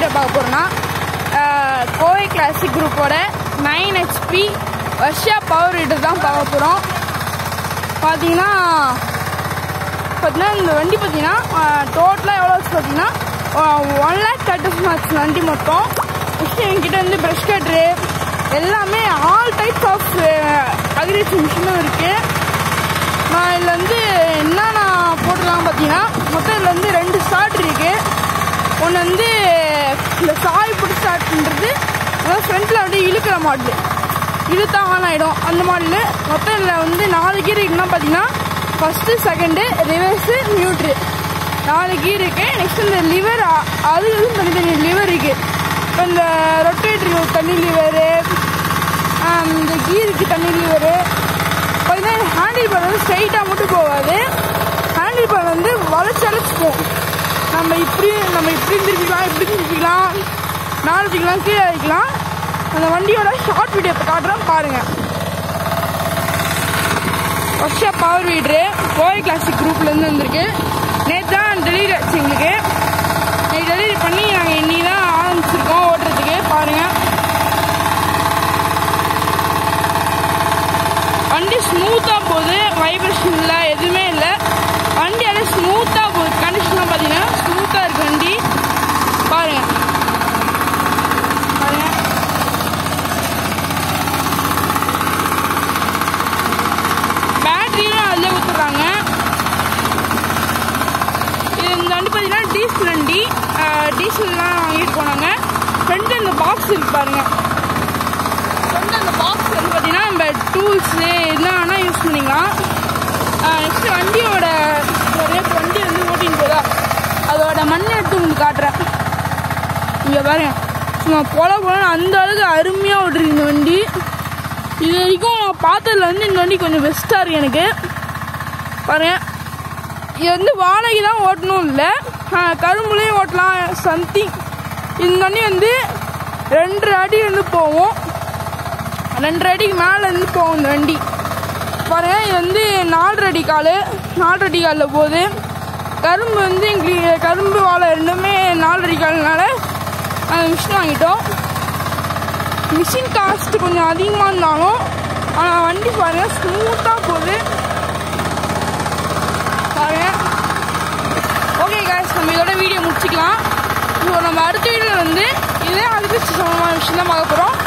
video பார்க்க போகிறோன்னா Kovai classic குரூப்போட நைன் ஹெச்பி வர்ஷா பவர் வீடர் தான் பார்க்க போகிறோம் பார்த்தீங்கன்னா பார்த்தீங்கன்னா இந்த வண்டி பார்த்தீங்கன்னா டோட்டலாக எவ்வளோ வச்சு பார்த்தீங்கன்னா ஒன் லேக் தேர்ட்டி ஆச்சு வண்டி மொத்தம் ஃபஸ்ட்டு என்கிட்ட வந்து ப்ரஷ் கட்ரு எல்லாமே ஆல் டைப்ஸ் ஆஃப் அக்ரிகல்ச்சர் மிஷினும் இருக்குது நான் இதில் வந்து என்னென்ன போட்டுக்கலாம் பார்த்தீங்கன்னா மொத்தம் இதில் வந்து ரெண்டு ஸ்டார்ட் இருக்குது ஒன்று வந்து இந்த சாய் பிடி ஸ்டார்ட்ன்றது அதாவது ஃப்ரண்ட்டில் வந்து இழுக்கிற மாடலு இழுத்தா ஆன் ஆகிடும் அந்த மாடலு மொத்தம் இதில் வந்து நாலு கீர் இருக்குன்னா பார்த்தீங்கன்னா ஃபஸ்ட்டு செகண்டு ரிவர்ஸு நியூட்ரு நாலு கீர் இருக்கு நெக்ஸ்ட் இந்த லிவர் அது இதுவும் தனித்தனி லிவர் இருக்கு இப்போ இந்த ரொட்டேட்டர் தனி லிவரு இந்த கீருக்கு தனி லிவரு பார்த்தீங்கன்னா ஹேண்டில் பார் வந்து ஸ்ட்ரைட்டாக மட்டும் போகாது ஹேண்டில் பார் வந்து வளைச்சு அழைச்சி போகும் நம்ம இப்படி நம்ம இப்படி திருப்பிக்கலாம் இப்படி திருப்பிக்கலாம் நாலு திருப்பிக்கலாம் கீழே வைக்கலாம் அந்த வண்டியோட ஷார்ட் வீடியோ இப்போ காட்டுறோம் பாருங்கள் ஒர்க்ஷா பவர் வீட்ரு கோவை கிளாசிக் குரூப்லேருந்து வந்திருக்கு நேற்று தான் டெலிவரி ஆச்சு எங்களுக்கு நேற்று டெலிவரி பண்ணி நாங்கள் இன்னி தான் ஆரம்பிச்சிருக்கோம் ஓட்டுறதுக்கு பாருங்கள் வண்டி ஸ்மூத்தாக போகுது வைப்ரேஷன் இல்லை எதுவுமே இல்லை வண்டி அப்படியே ஸ்மூத்தாக போகுது கண்டிஷன்லாம் பார்த்தீங்கன்னா ஸ்மூத்தாக இருக்கு வண்டி பாருங்கள் பாருங்க பேட்டரியும் அதில் ஊற்றுறாங்க இது இந்த வண்டி பார்த்தீங்கன்னா டீசல் வண்டி டீசல்லாம் வாங்கிட்டு போனாங்க ஃப்ரண்ட் இந்த பாக்ஸ் இருக்கு பாருங்க ஃப்ரண்ட் அந்த பாக்ஸ் வந்து பார்த்தீங்கன்னா நம்ம டூல்ஸு என்ன வேணால் யூஸ் பண்ணிக்கலாம் நெக்ஸ்ட் வண்டியோட ஒரே வண்டி வந்து ஓட்டின்னு போதா அதோட மண் எடுத்து உங்களுக்கு காட்டுறேன் இங்கே பாருங்க சும்மா போல போல அந்த அளவுக்கு அருமையாக ஓட்டுருக்கு இந்த வண்டி இது வரைக்கும் நான் பார்த்ததுல வந்து இந்த வண்டி கொஞ்சம் பெஸ்ட்டாக இருக்கு எனக்கு பாருங்க இது வந்து வாடகை தான் ஓட்டணும் இல்லை கரும்புலேயும் ஓட்டலாம் சம்திங் இந்த வண்டி வந்து ரெண்டு அடி வந்து போகும் ரெண்டு அடிக்கு மேலே இருந்து போகும் இந்த வண்டி பாருங்க இது வந்து நாலு அடி கால் நாலு அடி காலில் போகுது கரும்பு வந்து எங்களுக்கு கரும்பு வாழை ரெண்டுமே நாலு அடி கால்னால நாங்கள் மிஷின் வாங்கிட்டோம் மிஷின் காஸ்ட் கொஞ்சம் அதிகமாக இருந்தாலும் ஆனால் வண்டி பாருங்க ஸ்மூத்தாக போகுது பாருங்க ஓகே காய்ஸ் நம்ம இதோட வீடியோ முடிச்சுக்கலாம் ஸோ நம்ம அடுத்த வீடியோவில் வந்து இதே அதுக்கு சமமான விஷயம் தான் பார்க்க போகிறோம்